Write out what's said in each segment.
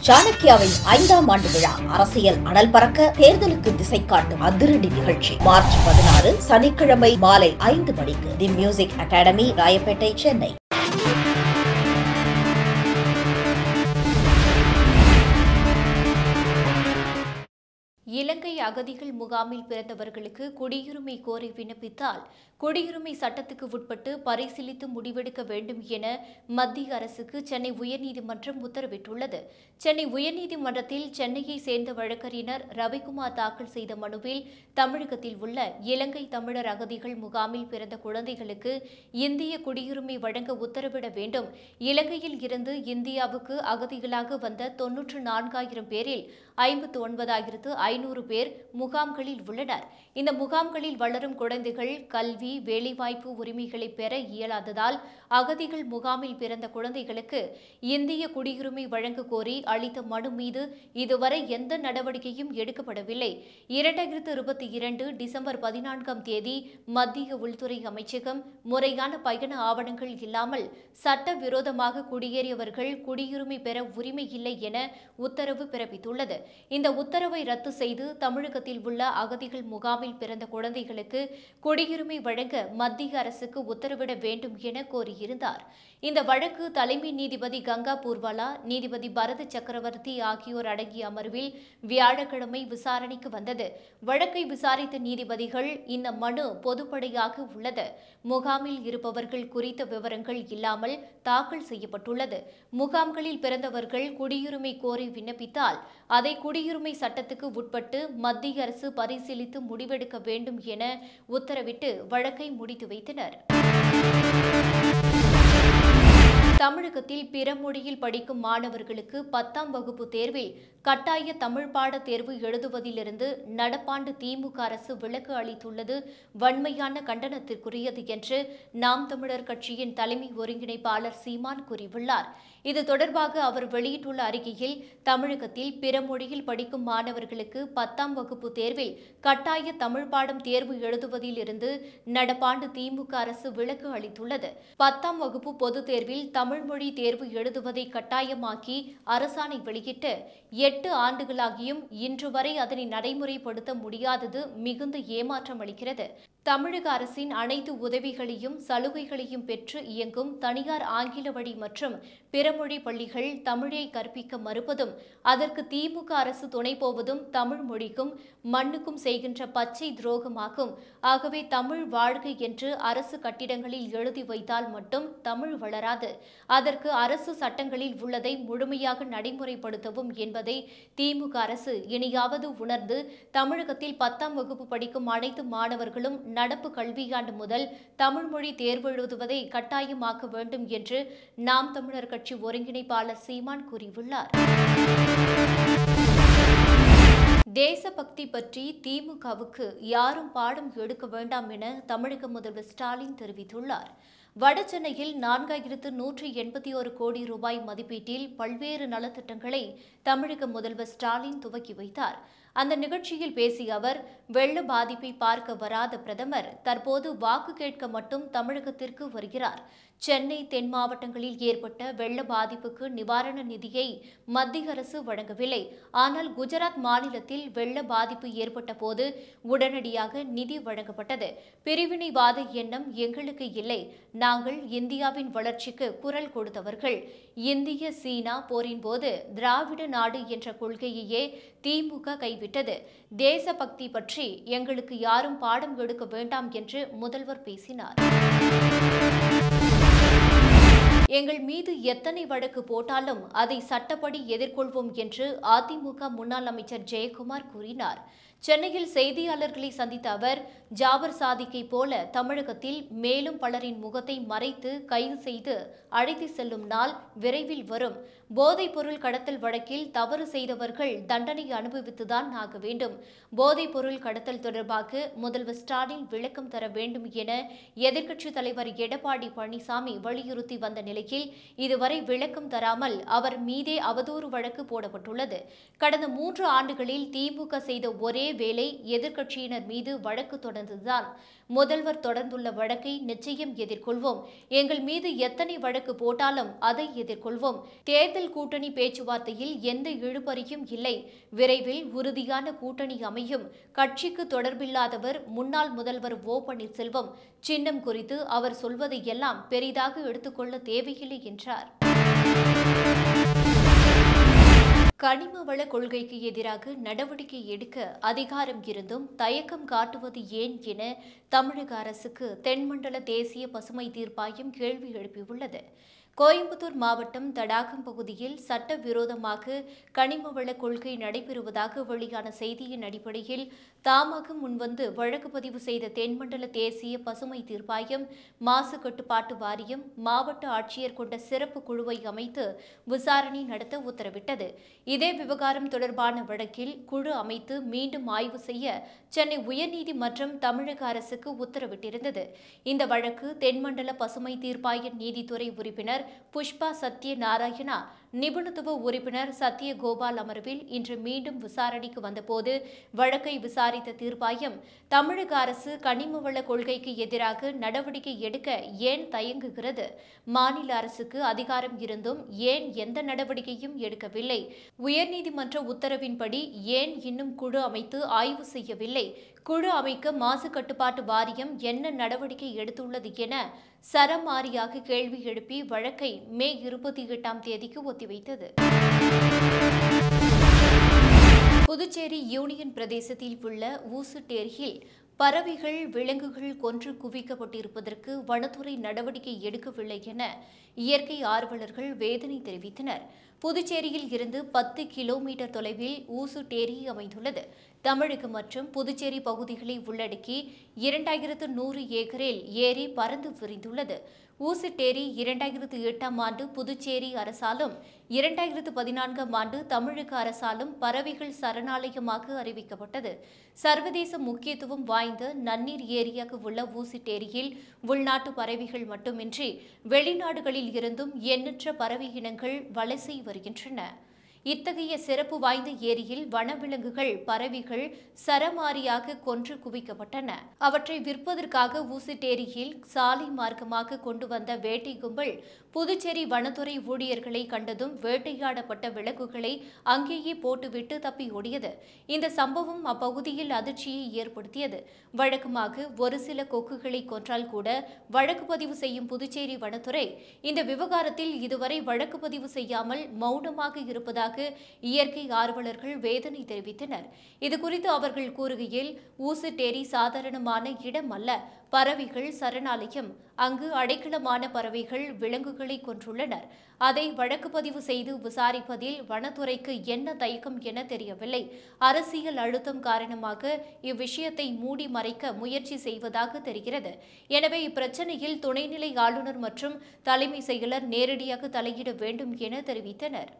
சாணக்கியாவின் ஐந்தாம் ஆண்டு விழா அரசியல் அனல் பறக்க தேர்தலுக்கு திசை காட்டும் அதிரடி நிகழ்ச்சி மார்ச் பதினாறு சனிக்கிழமை மாலை ஐந்து மணிக்கு the music academy Royapettah Chennai Ilangai அகதிகள் முகாமில் பிறந்தவர்களுக்கு குடியுரிமை கோரி விண்ணப்பித்தால் குடியுரிமை சட்டத்துக்கு உட்பட்டு பரிசீலித்து முடிவெடுக்க வேண்டும் என மத்திய அரசுக்கு சென்னை உயர்நீதிமன்றம் உத்தரவிட்டுள்ளது சென்னை உயர்நீதிமன்றத்தில் சென்னையை சேர்ந்த வழக்கறிஞர் ரவிக்குமார் தாக்கல் செய்த மனுவில் தமிழகத்தில் உள்ள இலங்கை தமிழர் அகதிகள் முகாமில் பிறந்த குழந்தைகளுக்கு இந்திய குடியுரிமை வழங்க உத்தரவிட வேண்டும் இலங்கையில் இருந்து இந்தியாவுக்கு அகதிகளாக வந்த தொன்னூற்று நான்காயிரம் பேரில் ஐம்பத்து ஒன்பதாயிரத்து ஐநூறு பேர் முகாம்களில் உள்ளனர் இந்த முகாம்களில் வளரும் குழந்தைகள் கல்வி வேலைவாய்ப்பு உரிமைகளை பெற இயலாததால் அகதிகள் முகாமில் பிறந்த குழந்தைகளுக்கு இந்திய குடியுரிமை வழங்க கோரி அளித்த மனு மீது இதுவரை எந்த நடவடிக்கையும் எடுக்கப்படவில்லை இரண்டாயிரத்து இருபத்தி இரண்டு டிசம்பர் பதினான்காம் தேதி மத்திய உள்துறை அமைச்சகம் முறையான பயண ஆவணங்கள் இல்லாமல் சட்டவிரோதமாக குடியேறியவர்கள் குடியுரிமை பெற உரிமை இல்லை என உத்தரவு பிறப்பித்துள்ளது இந்த உத்தரவை ரத்து செய்து தமிழகத்தில் உள்ள அகதிகள் முகாமில் பிறந்த குழந்தைகளுக்கு குடியுரிமை வழங்க மத்திய அரசுக்கு உத்தரவிட வேண்டும் என கோரியிருந்தார் இந்த வழக்கு தலைமை நீதிபதி கங்கா பூர்வாலா நீதிபதி பரத சக்கரவர்த்தி ஆகியோர் அடங்கிய அமர்வில் வியாழக்கிழமை விசாரணைக்கு வந்தது வழக்கை விசாரித்த நீதிபதிகள் இந்த மனு பொதுப்படையாக உள்ளது முகாமில் இருப்பவர்கள் குறித்த விவரங்கள் இல்லாமல் தாக்கல் செய்யப்பட்டுள்ளது முகாம்களில் பிறந்தவர்கள் குடியுரிமை கோரி விண்ணப்பித்தால் அதை குடியுரிமை சட்டத்துக்கு உட்பட்டு மத்திய அரசு பரிசீலித்து முடிவெடுக்க வேண்டும் என உத்தரவிட்டு வழக்கை முடித்து வைத்தனர் தமிழகத்தில் பிற மொழியில் படிக்கும் மாணவர்களுக்கு பத்தாம் வகுப்பு தேர்வில் கட்டாய தமிழ் பாட தேர்வு எழுதுவதிலிருந்து நடப்பாண்டு திமுக அரசு விலக்கு அளித்துள்ளது வன்மையான கண்டனத்திற்குரியது என்று நாம் தமிழர் கட்சியின் தலைமை ஒருங்கிணைப்பாளர் சீமான் கூறியுள்ளார் இது தொடர்பாக அவர் வெளியிட்டுள்ள அறிக்கையில் தமிழகத்தில் பிற மொழியில் படிக்கும் மாணவர்களுக்கு பத்தாம் வகுப்பு தேர்வில் கட்டாய தமிழ் பாடம் தேர்வு எழுதுவதில் இருந்து நடப்பாண்டு திமுக அரசு விலக்கு அளித்துள்ளது பத்தாம் வகுப்பு பொதுத் தேர்வில் தமிழ் மொழி தேர்வு எழுதுவதை கட்டாயமாக்கி அரசாணை வெளியிட்டு எட்டு ஆண்டுகளாகியும் இன்று வரை அதனை நடைமுறைப்படுத்த முடியாதது மிகுந்த ஏமாற்றம் அளிக்கிறது தமிழக அரசின் அனைத்து உதவிகளையும் சலுகைகளையும் பெற்று இயங்கும் தனியார் ஆங்கில வழி மற்றும் பிறமொழி பள்ளிகள் தமிழை கற்பிக்க மறுப்பதும் அதற்கு திமுக அரசு துணை போவதும் தமிழ் மொழிக்கும் மண்ணுக்கும் செய்கின்ற பச்சை துரோகமாகும் ஆகவே தமிழ் வாழ்க என்று அரசு கட்டிடங்களில் எழுதி வைத்தால் மட்டும் தமிழ் வளராது அதற்கு அரசு சட்டங்களில் உள்ளதை முழுமையாக நடைமுறைப்படுத்தவும் என்பதை திமுக அரசு இனியாவது உணர்ந்து தமிழகத்தில் பத்தாம் வகுப்பு படிக்கும் அனைத்து மாணவர்களும் நடப்பு கல்வியாண்டு முதல் தமிழ் மொழி தேர்வு எழுதுவதை கட்டாயமாக்க வேண்டும் என்று நாம் தமிழர் கட்சி ஒருங்கிணைப்பாளர் சீமான் கூறியுள்ளார் தேசபக்தி பற்றி திமுகவுக்கு யாரும் பாடம் எடுக்க வேண்டாம் என தமிழக முதல்வர் ஸ்டாலின் தெரிவித்துள்ளார் வடசென்னையில் நான்காயிரத்து நூற்றி எண்பத்தி ஒரு கோடி ரூபாய் மதிப்பீட்டில் பல்வேறு நலத்திட்டங்களை தமிழக முதல்வர் ஸ்டாலின் துவக்கி வைத்தார் அந்த நிகழ்ச்சியில் பேசிய அவர் வெள்ள பாதிப்பை பார்க்க வராத பிரதமர் தற்போது வாக்கு கேட்க மட்டும் தமிழகத்திற்கு வருகிறார் சென்னை தென் மாவட்டங்களில் ஏற்பட்ட வெள்ள பாதிப்புக்கு நிவாரண நிதியை மத்திய அரசு வழங்கவில்லை ஆனால் குஜராத் மாநிலத்தில் வெள்ள பாதிப்பு ஏற்பட்ட போது உடனடியாக நிதி வழங்கப்பட்டது பிரிவினைவாத எண்ணம் எங்களுக்கு இல்லை நாங்கள் இந்தியாவின் வளர்ச்சிக்கு குரல் கொடுத்தவர்கள் இந்திய சீனா போரின் போது திராவிட நாடு என்ற கொள்கையையே திமுக கைவிட்டது தேசபக்தி பற்றி எங்களுக்கு யாரும் பாடம் எடுக்க வேண்டாம் என்று முதல்வர் பேசினார் எங்கள் மீது எத்தனை வழக்கு போட்டாலும் அதை சட்டப்படி எதிர்கொள்வோம் என்று அதிமுக முன்னாள் அமைச்சர் ஜெயக்குமார் கூறினார் சென்னையில் செய்தியாளர்களை சந்தித்த அவர் ஜாபர் சாதிக்கை போல தமிழகத்தில் மேலும் பலரின் முகத்தை மறைத்து கைது செய்து அழைத்து செல்லும் நாள் விரைவில் வரும் போதைப் பொருள் கடத்தல் வழக்கில் தவறு செய்தவர்கள் தண்டனை அனுபவித்துதான் ஆக வேண்டும் போதைப் பொருள் கடத்தல் தொடர்பாக முதல்வர் ஸ்டாலின் விளக்கம் தர வேண்டும் என எதிர்க்கட்சித் தலைவர் எடப்பாடி பழனிசாமி வலியுறுத்தி வந்த நிலையில் இதுவரை விளக்கம் தராமல் அவர் மீதே அவதூறு வழக்கு போடப்பட்டுள்ளது கடந்த மூன்று ஆண்டுகளில் திமுக செய்த ஒரே வேளை எதிர்க்கட்சியினர் மீது வழக்கு தொடர்ந்ததுதான் முதல்வர் தொடர்ந்துள்ள வழக்கை நிச்சயம் எதிர்கொள்வோம் எங்கள் மீது எத்தனை வழக்கு போட்டாலும் அதை எதிர்கொள்வோம் தேர்தல் கூட்டணி பேச்சுவார்த்தையில் எந்த இழுபறியும் இல்லை விரைவில் உறுதியான கூட்டணி அமையும் கட்சிக்கு தொடர்பில்லாதவர் முன்னாள் முதல்வர் ஓ பன்னீர்செல்வம் சின்னம் குறித்து அவர் சொல்வதை எல்லாம் பெரிதாக எடுத்துக்கொள்ள தேவையில்லை என்றார் கனிம வள கொள்கைக்கு எதிராக நடவடிக்கை எடுக்க அதிகாரம் இருந்தும் தயக்கம் காட்டுவது ஏன் என தமிழக அரசுக்கு தென்மண்டல தேசிய பசுமை தீர்ப்பாயம் கேள்வி எழுப்பியுள்ளது கோயம்புத்தூர் மாவட்டம் தடாகம் பகுதியில் சட்டவிரோதமாக கனிம வள கொள்கை நடைபெறுவதாக வெளியான செய்தியின் அடிப்படையில் தாமாக முன்வந்து வழக்கு பதிவு செய்த தென்மண்டல தேசிய பசுமை தீர்ப்பாயம் மாசு கட்டுப்பாட்டு வாரியம் மாவட்ட ஆட்சியர் கொண்ட சிறப்பு குழுவை அமைத்து விசாரணை நடத்த உத்தரவிட்டது இதே விவகாரம் தொடர்பான வழக்கில் குழு அமைத்து மீண்டும் ஆய்வு செய்ய சென்னை உயர்நீதிமன்றம் தமிழக அரசுக்கு உத்தரவிட்டிருந்தது இந்த வழக்கு தென்மண்டல பசுமை தீர்ப்பாய நீதித்துறை உறுப்பினர் புஷ்பா சத்ய நாராயணா நிபுணத்துவ உறுப்பினர் சத்ய கோபால் அமர்வில் இன்று மீண்டும் விசாரணைக்கு வந்தபோது வழக்கை விசாரித்த தீர்ப்பாயம் தமிழக அரசு கனிம வள கொள்கைக்கு எதிராக நடவடிக்கை எடுக்க ஏன் தயங்குகிறது மாநில அரசுக்கு அதிகாரம் இருந்தும் ஏன் எந்த நடவடிக்கையும் எடுக்கவில்லை உயர்நீதிமன்ற உத்தரவின்படி ஏன் இன்னும் குழு அமைத்து ஆய்வு செய்யவில்லை குழு அமைக்க மாசு கட்டுப்பாட்டு வாரியம் என்ன நடவடிக்கை எடுத்துள்ளது என சரமாரியாக கேள்வி எழுப்பி வழக்கை மே இருபத்தி எட்டாம் தேதிக்கு ஒத்திவைத்தது புதுச்சேரி யூனியன் பிரதேசத்தில் உள்ள ஊசுட்டேரியில் பறவைகள் விலங்குகள் கொன்று குவிக்கப்பட்டிருப்பதற்கு வனத்துறை நடவடிக்கை எடுக்கவில்லை என இயற்கை ஆர்வலர்கள் வேதனை தெரிவித்தனர் புதுச்சேரியில் இருந்து பத்து கிலோமீட்டர் தொலைவில் ஊசுட்டேரி அமைந்துள்ளது தமிழகம் மற்றும் புதுச்சேரி பகுதிகளை உள்ளடக்கி இரண்டாயிரத்து நூறு ஏக்கரில் ஏரி பறந்து விரிந்துள்ளது ஊசுட்டேரி இரண்டாயிரத்து எட்டாம் ஆண்டு புதுச்சேரி அரசாலும் இரண்டாயிரத்து பதினான்காம் ஆண்டு தமிழக அரசாலும் பறவைகள் சரணாலயமாக அறிவிக்கப்பட்டது சர்வதேச முக்கியத்துவம் வாய்ந்த நன்னீர் ஏரியாக உள்ள ஊசுட்டேரியில் உள்நாட்டு பறவைகள் மட்டுமின்றி வெளிநாடுகளில் இருந்தும் எண்ணற்ற பறவை இனங்கள் வலசை வருகின்றன இத்தகைய சிறப்பு வாய்ந்த ஏரியில் வனவிலங்குகள் பறவைகள் சரமாரியாக கொன்று குவிக்கப்பட்டன அவற்றை விற்பதற்காக ஊசிட்டேரியில் சாலை மார்க்கமாக கொண்டு வந்த வேட்டை கும்பல் புதுச்சேரி வனத்துறை ஊழியர்களை கண்டதும் வேட்டையாடப்பட்ட விலங்குகளை அங்கேயே போட்டுவிட்டு தப்பி ஓடியது இந்த சம்பவம் அப்பகுதியில் அதிர்ச்சியை ஏற்படுத்தியது வழக்கமாக ஒரு சில கொக்குகளை கொன்றால் கூட வழக்கு பதிவு செய்யும் புதுச்சேரி வனத்துறை இந்த விவகாரத்தில் இதுவரை வழக்கு பதிவு செய்யாமல் மௌனமாக இருப்பதாக இயற்கை ஆர்வலர்கள் வேதனை தெரிவித்தனர் இதுகுறித்து அவர்கள் கூறுகையில் ஊசுட்டேரி சாதாரணமான இடம் அல்ல பறவைகள் சரணாலயம் அங்கு அடைக்கலமான பறவைகள் விலங்குகளை கொன்றுள்ளனர் அதை வழக்கு பதிவு செய்து விசாரிப்பதில் வனத்துறைக்கு என்ன தயக்கம் என தெரியவில்லை அரசியல் அழுத்தம் காரணமாக இவ்விஷயத்தை மூடி மறைக்க முயற்சி செய்வதாக தெரிகிறது எனவே இப்பிரச்சனையில் துணைநிலை ஆளுநர் மற்றும் தலைமை செயலர் நேரடியாக தலையிட வேண்டும் என தெரிவித்தனர்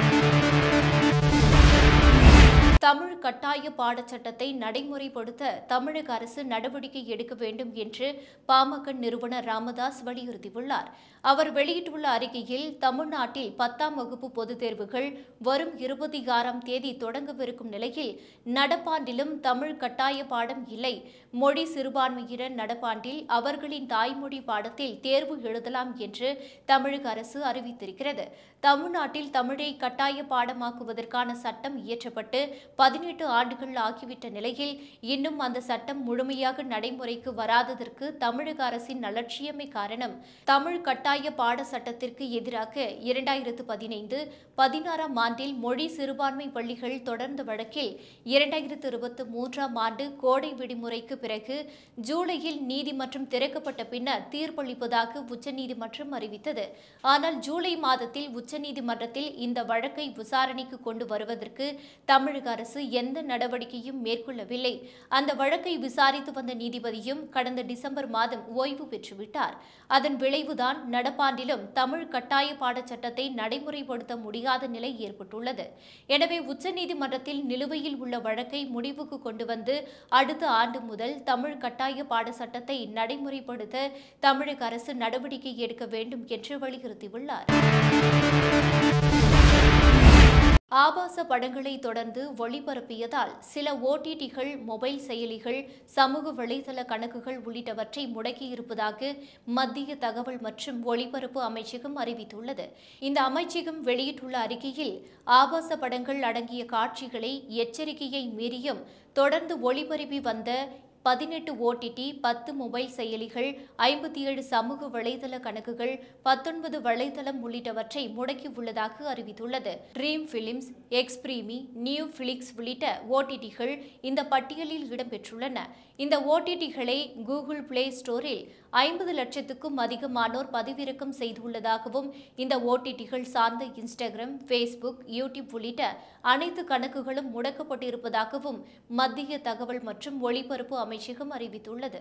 தமிழ் கட்டாய பாடச்சட்டத்தை நடைமுறைப்படுத்த தமிழக அரசு நடவடிக்கை எடுக்க வேண்டும் என்று பாமக நிறுவனர் ராமதாஸ் வலியுறுத்தியுள்ளார் அவர் வெளியிட்டுள்ள அறிக்கையில் தமிழ்நாட்டில் பத்தாம் வகுப்பு பொதுத் தேர்வுகள் வரும் இருபத்தி ஆறாம் தேதி தொடங்கவிருக்கும் நிலையில் நடப்பாண்டிலும் தமிழ் கட்டாய பாடம் இல்லை மொழி சிறுபான்மையினர் நடப்பாண்டில் அவர்களின் தாய்மொழி பாடத்தில் தேர்வு எழுதலாம் என்று தமிழக அரசு அறிவித்திருக்கிறது தமிழ்நாட்டில் தமிழை கட்டாய பாடமாக்குவதற்கான சட்டம் இயற்றப்பட்டு பதினெட்டு ஆண்டுகள் ஆகிவிட்ட நிலையில் இன்னும் அந்த சட்டம் முழுமையாக நடைமுறைக்கு வராததற்கு தமிழக அரசின் அலட்சியமே காரணம் தமிழ் கட்டாய பாட சட்டத்திற்கு எதிராக இரண்டாயிரத்து பதினைந்து பதினாறாம் ஆண்டில் மொழி சிறுபான்மை பள்ளிகள் தொடர்ந்த வழக்கில் இரண்டாயிரத்து இருபத்தி மூன்றாம் ஆண்டு கோடை விடுமுறைக்கு பிறகு ஜூலையில் நீதிமன்றம் திறக்கப்பட்ட பின்னர் தீர்ப்பளிப்பதாக உச்சநீதிமன்றம் அறிவித்தது ஆனால் ஜூலை மாதத்தில் உச்சநீதிமன்றத்தில் இந்த வழக்கை விசாரணைக்கு கொண்டு வருவதற்கு தமிழக அரசு எந்த நடவடிக்கையும் மேற்கொள்ளவில்லை அந்த வழக்கை விசாரித்து வந்த நீதிபதியும் கடந்த டிசம்பர் மாதம் ஓய்வு பெற்றுவிட்டார் அதன் விளைவுதான் நடப்பாண்டிலும் தமிழ் கட்டாய பாடச்சட்டத்தை நடைமுறைப்படுத்த முடியாத நிலை ஏற்பட்டுள்ளது எனவே உச்சநீதிமன்றத்தில் நிலுவையில் உள்ள வழக்கை முடிவுக்கு கொண்டு வந்து அடுத்த ஆண்டு முதல் தமிழ் கட்டாய பாட சட்டத்தை நடைமுறைப்படுத்த தமிழக அரசு நடவடிக்கை எடுக்க வேண்டும் என்று வலியுறுத்தியுள்ளார் ஆபாச படங்களை தொடர்ந்து ஒளிபரப்பியதால் சில ஓடிடிகள் மொபைல் செயலிகள் சமூக வலைதள கணக்குகள் உள்ளிட்டவற்றை முடக்கியிருப்பதாக மத்திய தகவல் மற்றும் ஒளிபரப்பு அமைச்சகம் அறிவித்துள்ளது இந்த அமைச்சகம் வெளியிட்டுள்ள அறிக்கையில் ஆபாச படங்கள் அடங்கிய காட்சிகளை எச்சரிக்கையை மீறியும் தொடர்ந்து ஒளிபரப்பி வந்த பதினெட்டு ஓடிடி பத்து மொபைல் செயலிகள் ஐம்பத்தி ஏழு சமூக வலைதள கணக்குகள் பத்தொன்பது வலைதளம் உள்ளிட்டவற்றை முடக்கியுள்ளதாக அறிவித்துள்ளது dream films Xprime Newflix உள்ளிட்ட ஓடிடிகள் இந்த பட்டியலில் இடம்பெற்றுள்ளன இந்த ஓடிடிகளை கூகுள் பிளே ஸ்டோரில் ஐம்பது லட்சத்துக்கும் அதிகமானோர் பதிவிறக்கம் செய்துள்ளதாகவும் இந்த ஓடிடிகள் சார்ந்த இன்ஸ்டாகிராம் ஃபேஸ்புக் யூடியூப் உள்ளிட்ட அனைத்து கணக்குகளும் முடக்கப்பட்டிருப்பதாகவும் மத்திய தகவல் மற்றும் ஒளிபரப்பு அமைச்சகம் அறிவித்துள்ளது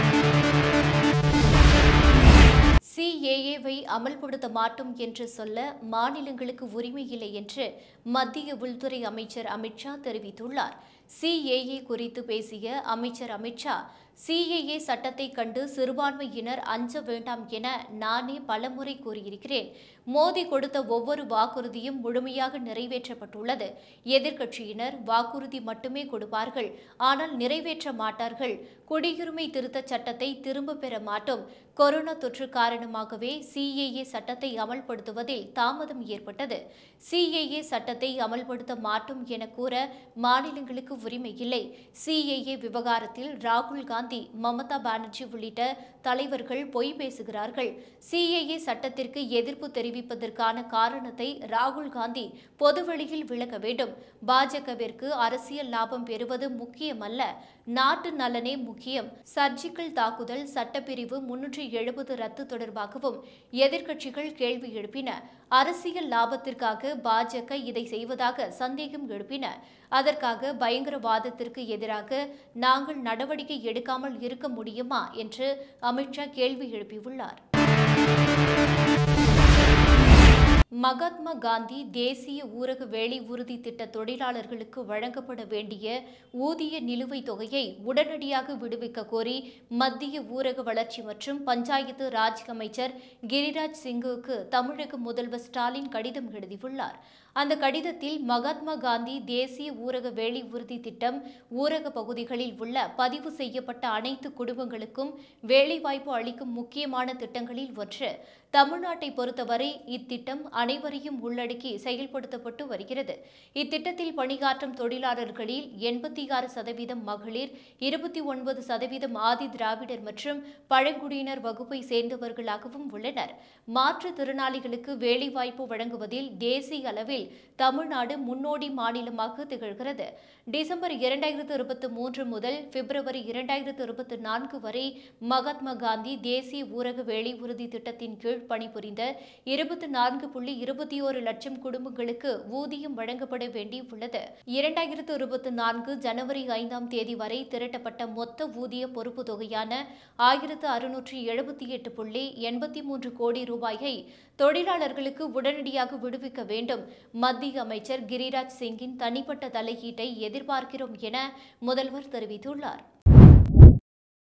சிஏஏவை அமல்படுத்த மாட்டோம் என்று சொல்ல மாநிலங்களுக்கு உரிமை இல்லை என்று மத்திய உள்துறை அமைச்சர் அமித்ஷா தெரிவித்துள்ளார் சிஏஏ குறித்து பேசிய அமைச்சர் அமித்ஷா சிஏஏ சட்டத்தை கண்டு சிறுபான்மையினர் அஞ்ச வேண்டாம் என நானே பலமுறை கூறியிருக்கிறேன் மோடி கொடுத்த ஒவ்வொரு வாக்குறுதியும் முழுமையாக நிறைவேற்றப்பட்டுள்ளது எதிர்க்கட்சியினர் வாக்குறுதி மட்டுமே கொடுப்பார்கள் ஆனால் நிறைவேற்ற மாட்டார்கள் குடியுரிமை திருத்தச் சட்டத்தை திரும்ப பெற மாட்டோம் கொரோனா தொற்று காரணமாகவே சிஏஏ சட்டத்தை அமல்படுத்துவதில் தாமதம் ஏற்பட்டது சிஏஏ சட்டத்தை அமல்படுத்த மாட்டோம் என கூற மாநிலங்களுக்கு உரிமை இல்லை சிஏஏ விவகாரத்தில் ராகுல் காந்தி மமதா பானர்ஜி உள்ளிட்ட தலைவர்கள் பொய் பேசுகிறார்கள் சிஏஏ சட்டத்திற்கு எதிர்ப்பு தெரிவிப்பதற்கான காரணத்தை ராகுல் காந்தி பொதுவெளியில் விளக்க வேண்டும் பாஜகவிற்கு அரசியல் லாபம் பெறுவது முக்கியமல்ல நாட்டு நலனே முக்கியம் சர்ஜிக்கல் தாக்குதல் சட்டப்பிரிவு முன்னூற்றி எழுபது ரத்து தொடர்பாகவும் எதிர்க்கட்சிகள் கேள்வி எழுப்பின அரசியல் லாபத்திற்காக பாஜக இதை செய்வதாக சந்தேகம் எழுப்பின அதற்காக பயங்கரவாதத்திற்கு எதிராக நாங்கள் நடவடிக்கை எடுக்காமல் இருக்க முடியுமா என்று அமித்ஷா கேள்வி எழுப்பியுள்ளார் மகாத்மா காந்தி தேசிய ஊரக வேலை உறுதி திட்ட தொழிலாளர்களுக்கு வழங்கப்பட வேண்டிய ஊதிய நிலுவைத் தொகையை உடனடியாக விடுவிக்க கோரி மத்திய ஊரக வளர்ச்சி மற்றும் பஞ்சாயத்து ராஜ் அமைச்சர் கிரிராஜ் சிங்குக்கு தமிழக முதல்வர் ஸ்டாலின் கடிதம் எழுதியுள்ளார் அந்த கடிதத்தில் மகாத்மா காந்தி தேசிய ஊரக வேலை உறுதி திட்டம் ஊரக பகுதிகளில் உள்ள பதிவு செய்யப்பட்ட அனைத்து குடும்பங்களுக்கும் வேலைவாய்ப்பு அளிக்கும் முக்கியமான திட்டங்களில் ஒன்று தமிழ்நாட்டை பொறுத்தவரை இத்திட்டம் அனைவரையும் உள்ளடக்கி செயல்படுத்தப்பட்டு வருகிறது இத்திட்டத்தில் பணியாற்றும் தொழிலாளர்களில் எண்பத்தி ஆறு சதவீதம் மகளிர் இருபத்தி ஒன்பது சதவீதம் ஆதி திராவிடர் மற்றும் பழங்குடியினர் வகுப்பை சேர்ந்தவர்களாகவும் உள்ளனர் மாற்றுத்திறனாளிகளுக்கு வேலைவாய்ப்பு வழங்குவதில் தேசிய அளவில் தமிழ்நாடு முன்னோடி மாநிலமாக திகழ்கிறது டிசம்பர் இரண்டாயிரத்து இருபத்தி மூன்று முதல் பிப்ரவரி இரண்டாயிரத்து இருபத்தி நான்கு வரை மகாத்மா காந்தி தேசிய ஊரக வேலை உறுதி திட்டத்தின் கீழ் பணிபுரிந்த இருபத்தி நான்கு புள்ளி இருபத்தி ஓரு லட்சம் குடும்பங்களுக்கு ஊதியம் வழங்கப்பட வேண்டியுள்ளது இரண்டாயிரத்து இருபத்தி நான்கு ஜனவரி ஐந்தாம் தேதி வரை திரட்டப்பட்ட மொத்த ஊதிய பொறுப்பு தொகையான ஆயிரத்து அறுநூற்றி எழுபத்தி எட்டு புள்ளி எண்பத்தி மூன்று கோடி ரூபாயை தொழிலாளர்களுக்கு உடனடியாக விடுவிக்க வேண்டும் மத்திய அமைச்சர் கிரிராஜ் சிங்கின் தனிப்பட்ட தலையீட்டை எதிர்பார்க்கிறோம் என முதல்வர் தெரிவித்துள்ளார்